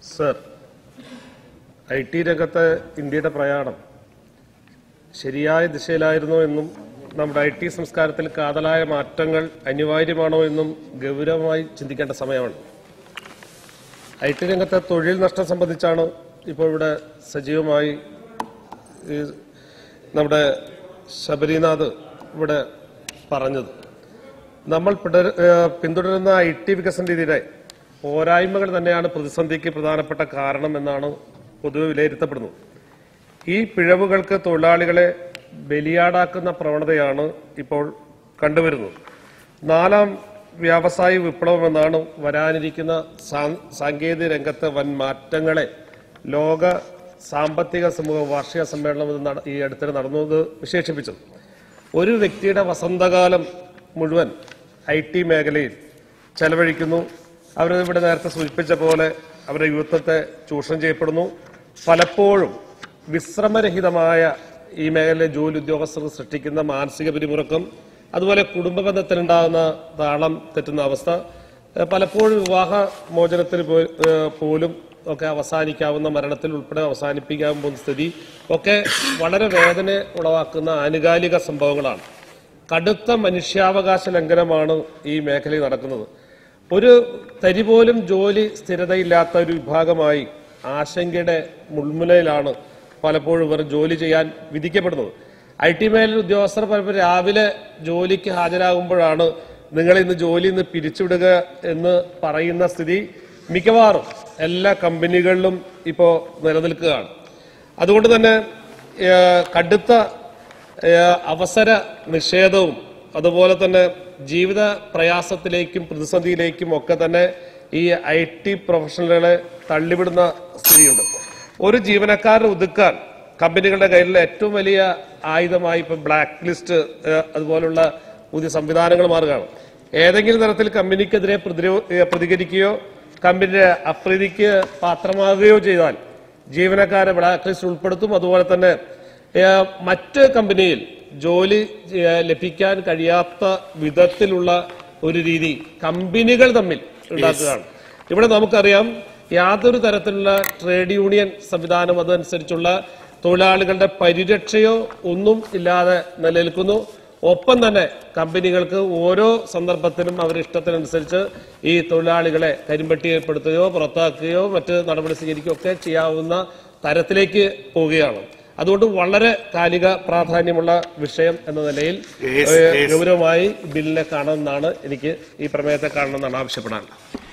Sir I T രംഗത്ത് ഇന്ത്യയുടെ പ്രയാണം ശരിയായ ദിശയിലായിരുന്നോ എന്നും നമ്മുടെ ഐ ടി സംസ്കാരത്തിൽ കാതലായ മാറ്റങ്ങൾ അനിവാര്യമാണോ എന്നും ഗൗരവമായി ചിന്തിക്കേണ്ട സമയമാണ് ഐ ടി രംഗത്തെ തൊഴിൽ നഷ്ടം സംബന്ധിച്ചാണ് ഇപ്പോൾ ഇവിടെ സജീവമായി ഈ നമ്മുടെ ശബരിനാഥ് ഇവിടെ പറഞ്ഞത് നമ്മൾ പിടര- ഏഹ് പിന്തുടരുന്ന ഐ ടി വികസന രീതിയുടെ പോരായ്മകൾ തന്നെയാണ് പ്രതിസന്ധിക്ക് പ്രധാനപ്പെട്ട കാരണം എന്നാണ് പൊതുവെ വിലയിരുത്തപ്പെടുന്നത് ഈ പിഴവുകൾക്ക് തൊഴിലാളികളെ ബലിയാടാക്കുന്ന പ്രവണതയാണ് ഇപ്പോൾ കണ്ടുവരുന്നത് നാലാം വ്യാവസായിക വിപ്ലവം എന്നാണ് വരാനിരിക്കുന്ന സാ- സാങ്കേതിക രംഗത്തെ വൻ മാറ്റങ്ങളെ ലോക സാമ്പത്തിക സമൂഹ വാർഷിക സമ്മേളനം ഇത് നട- ഈ അടുത്തിടെ നടന്നത് വിശേഷിപ്പിച്ചത് ഒരു വ്യക്തിയുടെ വസന്തകാലം മുഴുവൻ ഐ ടി മേഖലയിൽ ചെലവഴിക്കുന്നു അവരിവിടെ നേരത്തെ സൂചിപ്പിച്ച പോലെ അവരുടെ യുവത്വത്തെ ചൂഷണം ചെയ്യപ്പെടുന്നു പലപ്പോഴും വിശ്രമരഹിതമായ ഈ മേഖലയിലെ ജോലി ഉദ്യോഗസ്ഥർ സൃഷ്ടിക്കുന്ന മാനസിക പിരിമുറുക്കം അതുപോലെ കുടുംബ ബന്ധത്തിലുണ്ടാകുന്ന താളം തെറ്റുന്ന അവസ്ഥ ഏഹ് പലപ്പോഴും വിവാഹ മോചനത്തിന് പോ- ഏഹ് പോലും ഒക്കെ അവസാനിക്കാവുന്ന മരണത്തിൽ ഉൾപ്പെടെ അവസാനിപ്പിക്കാൻ പോകുന്ന സ്ഥിതി ഒക്കെ വളരെ വേദന ഉളവാക്കുന്ന ആനുകാലിക സംഭവങ്ങളാണ് കടുത്ത മനുഷ്യാവകാശ ലംഘനമാണ് ഈ മേഖലയിൽ നടക്കുന്നത് ഒരു തരി പോലും ജോലി സ്ഥിരതയില്ലാത്ത ഒരു വിഭാഗമായി ആശങ്കയുടെ മുൾമുനയിലാണ് പലപ്പോഴും ഇവർ ജോലി ചെയ്യാൻ വിധിക്കപ്പെടുന്നത് ഐ ടി മേഖലയിൽ ഉദ്യോഗസ്ഥർ പലപ്പോഴും രാവിലെ ജോലിക്ക് ഹാജരാകുമ്പോഴാണ് നിങ്ങൾ ഇന്ന് ജോലി നിന്ന് പിരിച്ചുവിടുക എന്ന് പറയുന്ന സ്ഥിതി മിക്കവാറും എല്ലാ കമ്പനികളിലും ഇപ്പോൾ നിലനിൽക്കുകയാണ് അതുകൊണ്ട് തന്നെ ഏഹ്, കടുത്ത ഏഹ്, അവസര നിഷേധവും അതുപോലെ തന്നെ ജീവിത പ്രയാസത്തിലേക്കും പ്രതിസന്ധിയിലേക്കും ഒക്കെ തന്നെ ഈ ഐ ടി പ്രൊഫഷണലുകളെ തള്ളിവിടുന്ന സ്ഥിതിയുണ്ട് ഒരു ജീവനക്കാരനെ ഒതുക്കാൻ കമ്പനികളുടെ കയ്യിലുള്ള ഏറ്റവും വലിയ ആയുധമായി ഇപ്പൊ ബ്ലാക്ക് ലിസ്റ്റ് ഏഹ്, അതുപോലുള്ള പുതിയ സംവിധാനങ്ങൾ മാറുകയാണ് ഏതെങ്കിലും തരത്തിൽ കമ്പനിക്കെതിരെ പ്രതിരോ- ഏഹ്, പ്രതികരിക്കുകയോ കമ്പനിയുടെ അപ്രീതിക്ക് പാത്രമാകുകയോ ചെയ്താൽ ജീവനക്കാരെ ബ്ലാക്ക് ലിസ്റ്റ് ഉൾപ്പെടുത്തും അതുപോലെ തന്നെ ഏഹ്, മറ്റ് കമ്പനിയിൽ ജോലി ഏഹ്, ലഭിക്കാൻ കഴിയാത്ത വിധത്തിലുള്ള ഒരു രീതി കമ്പനികൾ തമ്മിൽ ഉണ്ടാക്കുകയാണ് ഇവിടെ നമുക്കറിയാം യാതൊരു തരത്തിലുള്ള ട്രേഡ് യൂണിയൻ സംവിധാനം അതനുസരിച്ചുള്ള തൊഴിലാളികളുടെ പരിരക്ഷയോ ഒന്നും ഇല്ലാതെ നിലനിൽക്കുന്നു ഒപ്പം തന്നെ കമ്പനികൾക്ക് ഓരോ സന്ദർഭത്തിലും അവരുടെ ഇഷ്ടത്തിനനുസരിച്ച് ഈ തൊഴിലാളികളെ കരിമ്പട്ടിയപ്പെടുത്തുകയോ പുറത്താക്കുകയോ മറ്റ് നടപടി സ്വീകരിക്കുകയോ ഒക്കെ ചെയ്യാവുന്ന തരത്തിലേക്ക് പോവുകയാണ് അതുകൊണ്ട് വളരെ കാലിക പ്രാധാന്യമുള്ള വിഷയം എന്ന നിലയിൽ Yes, ഏഹ്, yes. ഗൗരവമായി ബില്ലിനെ കാണണമെന്നാണ് എനിക്ക് ഈ പ്രമേയത്തെ കാണണമെന്നാണ് ആവശ്യപ്പെടാനുള്ളത്